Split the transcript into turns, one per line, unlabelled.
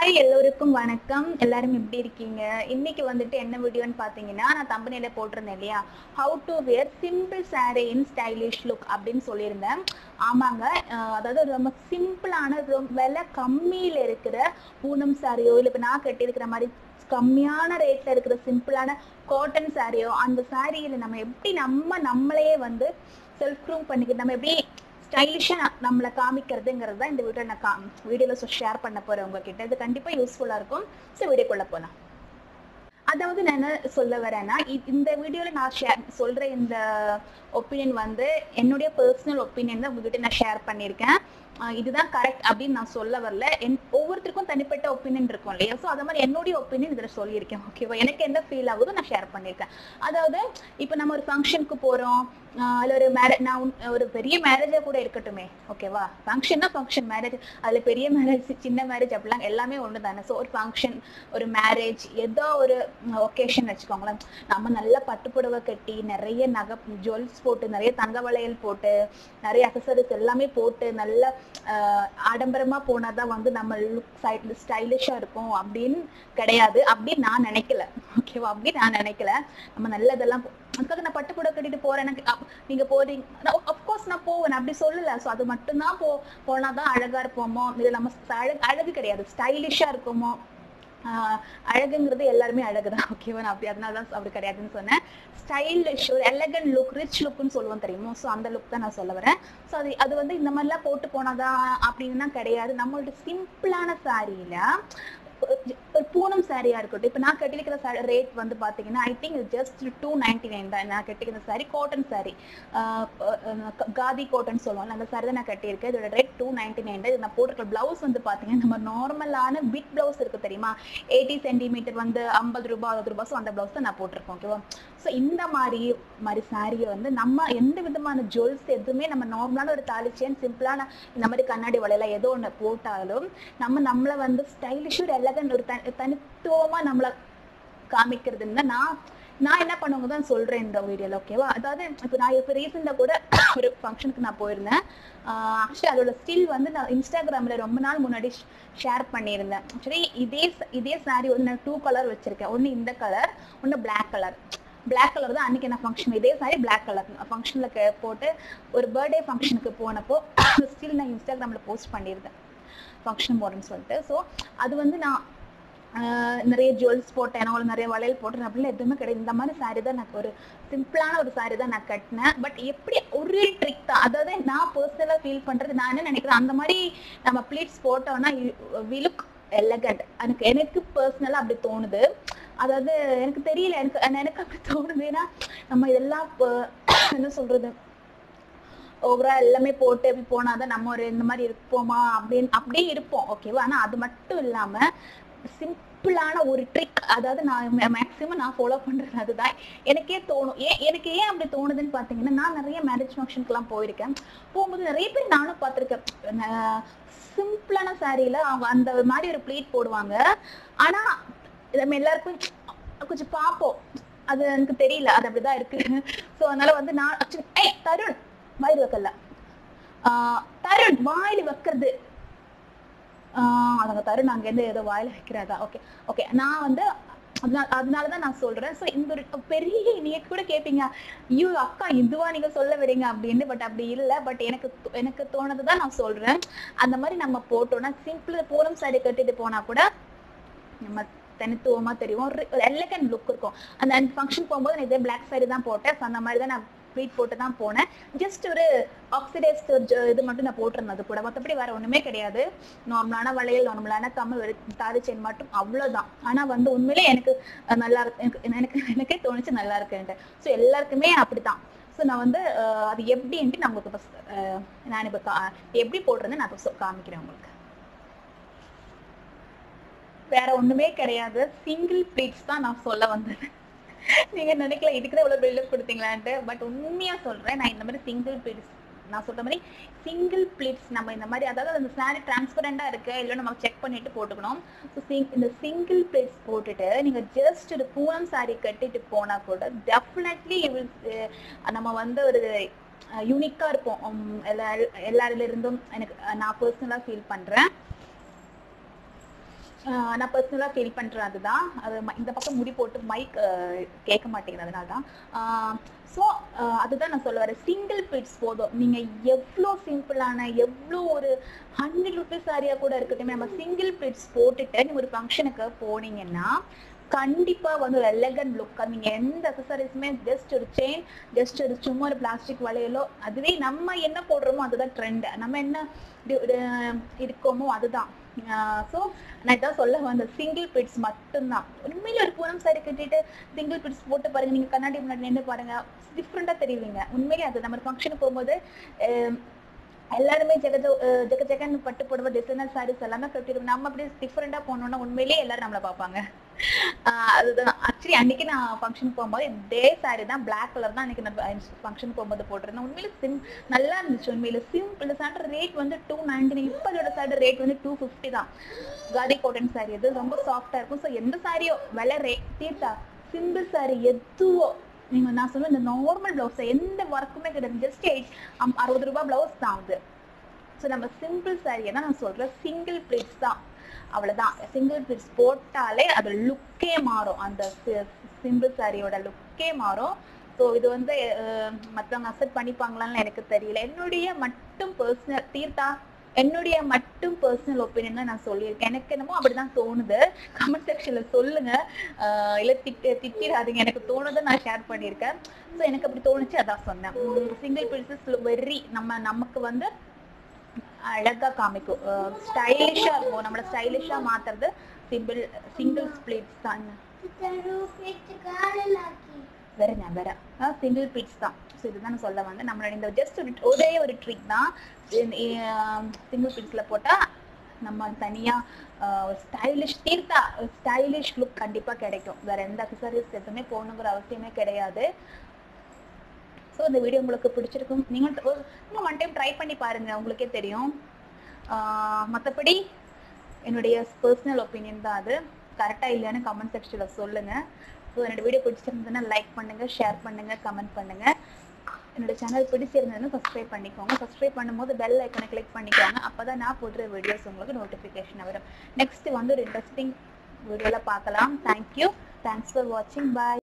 hi எல்லோருக்கும் வணக்கம் எல்லாரும் எப்படி இருக்கீங்க இன்னைக்கு வந்துட்டு என்ன வீடியோன்னு பார்த்தீங்கன்னா நான் தம்பனியில போட்டிருந்தேன் இல்லையா how to wear simple saree in stylish look அப்படின்னு சொல்லியிருந்தேன் ஆமாங்க அஹ் அதாவது ரொம்ப சிம்பிளான ரொம்ப விலை கம்மியில் இருக்கிற பூனம் சாரியோ இல்லை இப்போ நான் கட்டியிருக்கிற மாதிரி கம்மியான ரேட்ல இருக்கிற சிம்பிளான காட்டன் சாரியோ அந்த சாரியில நம்ம எப்படி நம்ம நம்மளையே வந்து செல்ஃப் க்ரூம் பண்ணிக்கிட்டு நம்ம எப்படி ஸ்டைலிஷாக நம்மளை காமிக்கிறதுங்கிறது தான் இந்த வீடியோ நான் கா வீடியோவில் ஷேர் பண்ண போகிறேன் உங்ககிட்ட இது கண்டிப்பாக யூஸ்ஃபுல்லாக இருக்கும் ஸோ வீடியோக்குள்ளே போகலாம் அதாவது நான் என்ன சொல்ல வரேன்னா இ- இந்த வீடியோவில் நான் ஷேர் சொல்கிற இந்த ஒப்பீனியன் வந்து என்னுடைய பர்சனல் ஒப்பீனியன் தான் உங்ககிட்ட நான் ஷேர் பண்ணியிருக்கேன் ஆஹ் இதுதான் கரெக்ட் அப்படின்னு நான் சொல்ல வரல என் ஒவ்வொருத்தருக்கும் தனிப்பட்ட ஒப்பீனியன் இருக்கும் இல்லையா ஸோ அது மாதிரி என்னுடைய ஒப்பீனியன் இதில் சொல்லியிருக்கேன் ஓகேவா எனக்கு என்ன ஃபீல் ஆகுதோ நான் ஷேர் பண்ணியிருக்கேன் அதாவது இப்போ நம்ம ஒரு ஃபங்க்ஷனுக்கு போகிறோம் இல்லை ஒரு மேரேஜ் நான் உன்- ஒரு பெரிய மேரேஜாக கூட இருக்கட்டுமே ஓகேவா ஃபங்க்ஷன்னா ஃபங்க்ஷன் மேரேஜ் அதில் பெரிய மேரேஜ் சின்ன மேரேஜ் அப்படிலாம் எல்லாமே ஒன்று தானே ஸோ ஒரு ஃபங்க்ஷன் ஒரு மேரேஜ் ஏதோ ஒரு ஒகேஷன் வச்சுக்கோங்களேன் நம்ம நல்ல பட்டுப்புடவை கட்டி நிறைய நகை ஜுவல்ஸ் போட்டு நிறைய தங்க வளையல் போட்டு நிறைய அசசரிஸ் எல்லாமே போட்டு நல்ல ஆஹ், ஆடம்பரமா போனாதான் வந்து நம்ம லுக் சைட் ஸ்டைலிஷா இருக்கும் அப்படின்னு கிடையாது அப்படின்னு நான் நினைக்கல ஓகேவா அப்படி நான் நினைக்கல நம்ம நல்லதெல்லாம் போ- அதுக்காக நான் பட்டு புடவை கட்டிட்டு போறேன் எனக்கு அப்- நீங்க போறீங்க அப்கோர்ஸ் நான் போவேன் நான் அப்படி சொல்லல ஸோ அது மட்டும்தான் போ போனாதான் அழகா இருப்போமோ இது நம்ம அழகு அழகு கிடையாது ஸ்டைலிஷா இருக்குமோ ஆஹ் அழகுங்கிறது எல்லாருமே அழகுதான் ஓகேவா நான் அப்படி அதனால தான் அப்படி கிடையாதுன்னு சொன்னேன் ஸ்டைலிஷ் ஒரு எலகன் லுக் ரிச் லுக்னு சொல்லுவோம் தெரியுமோ ஸோ அந்த லுக் தான் நான் சொல்ல வரேன் ஸோ அது அது வந்து இந்த மாதிரிலாம் போட்டு போனாதான் அப்படின்னு கிடையாது நம்மளோட சிம்பிளான சாரியில ஒரு பூனம் சாரியா இருக்கட்டும் இப்போ நான் கட்டிருக்கிற சாரி ரேட் வந்து பாத்தீங்கன்னா I think just two ninety nine தான் நான் கட்டிக்கிற சாரி காட்டன் சாரி காதி காட்டன் சொல்லுவாங்க அந்த சாரி தான் நான் கட்டியிருக்கேன் இதோட ரேட் டூ நைன்டி நைன் தான் இது நான் போட்டிருக்க பிளவுஸ் வந்து பாத்தீங்கன்னா நம்ம நார்மலான பிட் பிளவுஸ் இருக்கு தெரியுமா எயிட்டி சென்டிமீட்டர் வந்து ஐம்பது ரூபாய் அறுபது ரூபாய் ஸோ அந்த பிளவுஸ் தான் நான் போட்டிருக்கேன் ஓகேவா ஸோ இந்த மாதிரி மாதிரி சாரியை வந்து நம்ம எந்த விதமான ஜுவல்ஸ் எதுவுமே நம்ம நார்மலான ஒரு தாலி செயின் சிம்பிளான இந்த மாதிரி கண்ணாடி வளையல ஏதோ ஒன்று போட்டாலும் நம்ம நம்மளை வந்து ஸ்டைலிஷ் ஒரு எலகன் ஒரு தனி தனித்துவமா நம்மளை காமிக்கிறதுன்னு தான் நான் நான் என்ன பண்ணுவாங்க தான் சொல்றேன் இந்த வீடியோல ஓகேவா அதாவது இப்போ நான் இப்போ ரீசெண்டாக கூட ஒரு ஃபங்க்ஷனுக்கு நான் போயிருந்தேன் ஆக்சுவலி அதோட ஸ்டில் வந்து நான் இன்ஸ்டாகிராமில் ரொம்ப நாள் முன்னாடி ஷேர் பண்ணியிருந்தேன் ஆக்சுவலி இதே ச- இதே saree வந்து நான் டூ கலர் வச்சிருக்கேன் ஒன்று இந்த கலர் ஒன்று Black கலர் Black கலர் தான் அன்னைக்கு நான் ஃபங்க்ஷன் இதே saree Black கலர் ஃபங்க்ஷனில் போட்டு ஒரு பர்த்டே ஃபங்க்ஷனுக்கு போனப்போ ஸ்டில் நான் இன்ஸ்டாகிராமில் போஸ்ட் பண்ணியிருந்தேன் ஃபங்க்ஷன் போகிறேன்னு சொல்லிட்டு ஸோ அது வந்து நான் ஆஹ் நிறைய ஜுவல்ஸ் போட்டேன் அவங்களுக்கு நிறைய வளையல் போட்டேன் அப்படிலாம் எதுவுமே கிடையாது இந்த மாதிரி saree தான் நான் ஒரு சிம்பிளான ஒரு saree தான் நான் கட்டினேன் பட் எப்படி ஒரே ட்ரிக் தான் அதாவது நான் பர்சனலாக ஃபீல் பண்றது நான் என்ன நினைக்கிறேன் அந்த மாதிரி நம்ம ப்ளீட்ஸ் போட்டோம்னா வி லுக் எலகண்ட் எனக்கு எனக்கு பர்சனலாக அப்படி தோணுது அதாவது எனக்கு தெரியல எனக்கு எனக்கு அப்படி தோணுது ஏன்னா நம்ம இதெல்லாம் இப்போ என்ன சொல்றது ஓவரா எல்லாமே போட்டு இப்படி போனாதான் நம்ம ஒரு இந்த மாதிரி இருப்போமா அப்படின்னு அப்படியே இருப்போம் ஓகேவா ஆனா அது மட்டும் இல்லாம சிம்பிளான ஒரு ட்ரிக் அதாவது நான் மேக்ஸிமம் நான் ஃபாலோ பண்றது அதுதான் எனக்கே தோணும் ஏன் எனக்கு ஏன் அப்படி தோணுதுன்னு பாத்தீங்கன்னா நான் நிறைய மேரேஜ் ஃபங்க்ஷனுக்குலாம் போயிருக்கேன் போகும்போது நிறைய பேர் நானும் பார்த்திருக்கேன் சிம்பிளான சாரியில அவங்க அந்த மாதிரி ஒரு ப்ளீட் போடுவாங்க ஆனா நம்ம எல்லாருக்கும் கொஞ்சம் பார்ப்போம் அது எனக்கு தெரியல அது அப்படிதான் இருக்கு ஸோ அதனால வந்து நான் actually, ஏய் தருண் வாயில் வைக்கல ஆஹ் தருண் வாயில் வைக்கிறது ஆஹ் அதங்க தருண் அங்கேருந்து ஏதோ வாயில் வைக்கிறதா ஓகே ஓகே நான் வந்து அதனால அதனாலதான் நான் சொல்றேன் ஸோ இந்த ஒரு பெரிய நீங்க கூட கேட்பீங்க ஐயோ அக்கா இதுவா நீங்க சொல்ல வரீங்க அப்படின்னு பட் அப்படி இல்லை பட் எனக்கு தோ- எனக்கு தோணுதுதான் நான் சொல்றேன் அந்த மாதிரி நம்ம போட்டோம்னா சிம்பிள் பூரம் சாரி கட்டிட்டு போனா கூட நம்ம தனித்துவமா தெரியும் ஒரு எலகன் லுக் இருக்கும் அந்த ஃபங்க்ஷன் போகும்போது நான் இதே பிளாக் saree தான் போட்டேன் So, அந்த மாதிரி தான் நான் ப்ளீட் போட்டு தான் போனேன் ஜஸ்ட் ஒரு ஆக்சிடைஸ்ட் இது மட்டும் நான் போட்டிருந்தேன் அது கூட மற்றபடி வேற ஒண்ணுமே கிடையாது நார்மலான வளையல் நார்மலான கம்மல் வெறும் தாலி செயின் மட்டும் அவ்வளவுதான் ஆனா வந்து உண்மையிலே எனக்கு அஹ், நல்லா இருக்கு எனக்கு எனக்கு எனக்கே தோணுச்சு நல்லா இருக்குன்ட்டு ஸோ எல்லாருக்குமே அப்படிதான் ஸோ நான் வந்து அஹ், அது எப்படின்ட்டு நான் உங்களுக்கு first, அஹ், நான் இப்போ கா- எப்படி போடுறேன்னு நான் இப்போ சொ- காமிக்கிறேன் உங்களுக்கு வேற ஒண்ணுமே கிடையாது சிங்கிள் ப்ளீட்ஸ் தான் நான் சொல்ல வந்தது நீங்க நினைக்கல இதுக்கு தான் இவ்வளவு பில்டப் கொடுத்தீங்களான்ட்டு பட் உண்மையா சொல்றேன் நான் இந்த மாதிரி சிங்கிள் ப்ளீட்ஸ் நான் சொல்ற மாதிரி சிங்கிள் ப்ளீட்ஸ் நம்ம இந்த மாதிரி அதாவது அந்த சாரி டிரான்ஸ்பரண்டா இருக்கு இல்லை நம்ம செக் பண்ணிட்டு போட்டுக்கணும் ஸோ இந்த சிங்கிள் ப்ளீட்ஸ் போட்டுட்டு நீங்க ஜஸ்ட் ஒரு பூனம் சாரி கட்டிட்டு போனா கூட டெஃபினெட்லி நம்ம வந்து ஒரு யூனிக்கா இருப்போம் உம், எல்லா எல்லாரில இருந்தும் எனக்கு அஹ், நான் பர்சனலா ஃபீல் பண்றேன் ஆஹ் நான் பர்சனலாக ஃபீல் பண்ணுறேன் அதுதான் அது ம- இந்த பக்கம் முடி போட்டு மைக் கேட்க மாட்டேங்குது அதனால தான் ஸோ அதுதான் நான் சொல்ல வரேன் சிங்கிள் பிட்ஸ் போதும் நீங்கள் எவ்வளோ சிம்பிளான எவ்வளோ ஒரு ஹண்ட்ரட் ருபீஸ் சாரியாக கூட இருக்கட்டும் நம்ம சிங்கிள் பிட்ஸ் போட்டுட்டு நீங்கள் ஒரு ஃபங்க்ஷனுக்கு போனீங்கன்னா கண்டிப்பா வந்து ஒரு எலகன்ட் லுக் நீங்க எந்த அக்சசரிஸுமே ஜஸ்ட் ஒரு செயின் ஜஸ்ட் ஒரு சும்மா ஒரு பிளாஸ்டிக் வளையலோ அதுவே நம்ம என்ன போடுறோமோ அதுதான் ட்ரெண்ட் நம்ம என்ன இது- இது இருக்கோமோ அதுதான் ஸோ நான் இதான் சொல்ல வந்த சிங்கிள் பிட்ஸ் மட்டும்தான் உண்மையில ஒரு பூனம் சாரி கட்டிட்டு சிங்கிள் பிட்ஸ் போட்டு பாருங்க நீங்க கண்ணாடி முன்னாடி நின்று பாருங்க டிஃப்ரெண்டா தெரியுவீங்க உண்மையிலே அது நம்ம ஃபங்க்ஷனுக்கு போகும்போது அஹ், எல்லாருமே ஜெக ஜெக- ஜெக ஜெகன்னு பட்டு புடவை டிசைனர் சாரீஸ் எல்லாமே கட்டிடுவோம் நம்ம அப்படியே டிஃப்ரெண்டா போனோம்னா உண்மையிலேயே எல்லாரும் நம்மளை பார்ப்பாங்க ஆஹ் அதுதான் ஆக்சுவலி அன்னைக்கு நான் ஃபங்க்ஷனுக்கு போகும்போது இதே சாரி தான் பிளாக் கலர் தான் அன்னைக்கு நான் ஃபங்க்ஷனுக்கு போகும்போது போட்டிருந்தேன் உண்மையில சிம் நல்லா இருந்துச்சு உண்மையில சிம்பிள் சாரி ரேட் வந்து டூ நைன்டி இப்போ அதோட சாரி ரேட் வந்து டூ ஃபிஃப்டி தான் காதி காட்டன் சாரி அது ரொம்ப சாஃப்டா இருக்கும் ஸோ எந்த சாரியோ விலை ரேட் தீர்த்தா சிம்பிள் சாரி எதுவோ நீங்க நான் சொல்லுவேன் இந்த நார்மல் பிளவுஸ் எந்த ஒர்க்குமே கிடையாது ஜஸ்ட் எயிட் அறுபது ரூபாய் பிளவுஸ் தான் அது ஸோ நம்ம சிம்பிள் சாரியை தான் நான் சொல்றேன் சிங்கிள் பிளேட்ஸ் தான் அவ்வளவுதான் சிங்கிள் பிளேட்ஸ் போட்டாலே அது லுக்கே மாறும் அந்த சிம்பிள் சாரியோட லுக்கே மாறும் ஸோ இது வந்து அஹ், மத்தவங்க அக்செப்ட் பண்ணிப்பாங்களான்னு எனக்கு தெரியல என்னுடைய மட்டும் பர்சனல் தீர்த்தா என்னுடைய மட்டும் பர்சனல் ஒப்பீனியன் தான் நான் சொல்லியிருக்கேன் எனக்கு என்னமோ அப்படிதான் தோணுது கமெண்ட் செக்ஷன்ல சொல்லுங்க ஆஹ் இல்ல திட்டு திட்டிடாதீங்க எனக்கு தோணுதை நான் ஷேர் பண்ணியிருக்கேன் ஸோ எனக்கு அப்படி தோணுச்சு அதான் சொன்னேன் சிங்கிள் பீசஸ் வெரி நம்ம நமக்கு வந்து அழகா காமிக்கும் ஸ்டைலிஷா இருக்கும் நம்மள ஸ்டைலிஷா மாத்துறது சிம்பிள் சிங்கிள் ஸ்பிளிட்ஸ் தான் வேற நான் வேற சிங்கிள் பிட்ஸ் தான் ஸோ இதுதான் நான் சொல்ல வந்தேன் நம்மளோட இந்த ஜஸ்ட் ஒரு ஒரே ஒரு ட்ரிக் தான் சிங்கிள் பிட்ஸ்ல போட்டா நம்ம தனியா ஸ்டைலிஷ் தீர்த்தா ஸ்டைலிஷ் லுக் கண்டிப்பா கிடைக்கும் வேற எந்த அக்சசரிஸ் எதுவுமே போகணுங்கிற அவசியமே கிடையாது ஸோ இந்த வீடியோ உங்களுக்கு பிடிச்சிருக்கும் நீங்கள் ஒரு- இன்னும் ஒன் டைம் ட்ரை பண்ணி பாருங்க உங்களுக்கே தெரியும் மற்றபடி என்னுடைய பர்சனல் ஒப்பீனியன் தான் அது கரெக்டாக இல்லையான்னு கமெண்ட் செக்ஷனில் சொல்லுங்க ஸோ என்னோட வீடியோ பிடிச்சிருந்ததுன்னா லைக் பண்ணுங்க ஷேர் பண்ணுங்க கமெண்ட் பண்ணுங்க என்னோட சேனல் பிடிச்சிருந்ததுன்னா சப்ஸ்கிரைப் பண்ணிக்கோங்க சப்ஸ்கிரைப் பண்ணும்போது பெல் ஐக்கனை கிளிக் பண்ணிக்கோங்க அப்பதான் நான் போடுற வீடியோஸ் உங்களுக்கு நோட்டிஃபிகேஷன் வரும் நெக்ஸ்ட் வந்து ஒரு இன்ட்ரெஸ்டிங் வீடியோவில் பார்க்கலாம் தேங்க்யூ தேங்க்ஸ் ஃபார் வாட்சிங் பாய்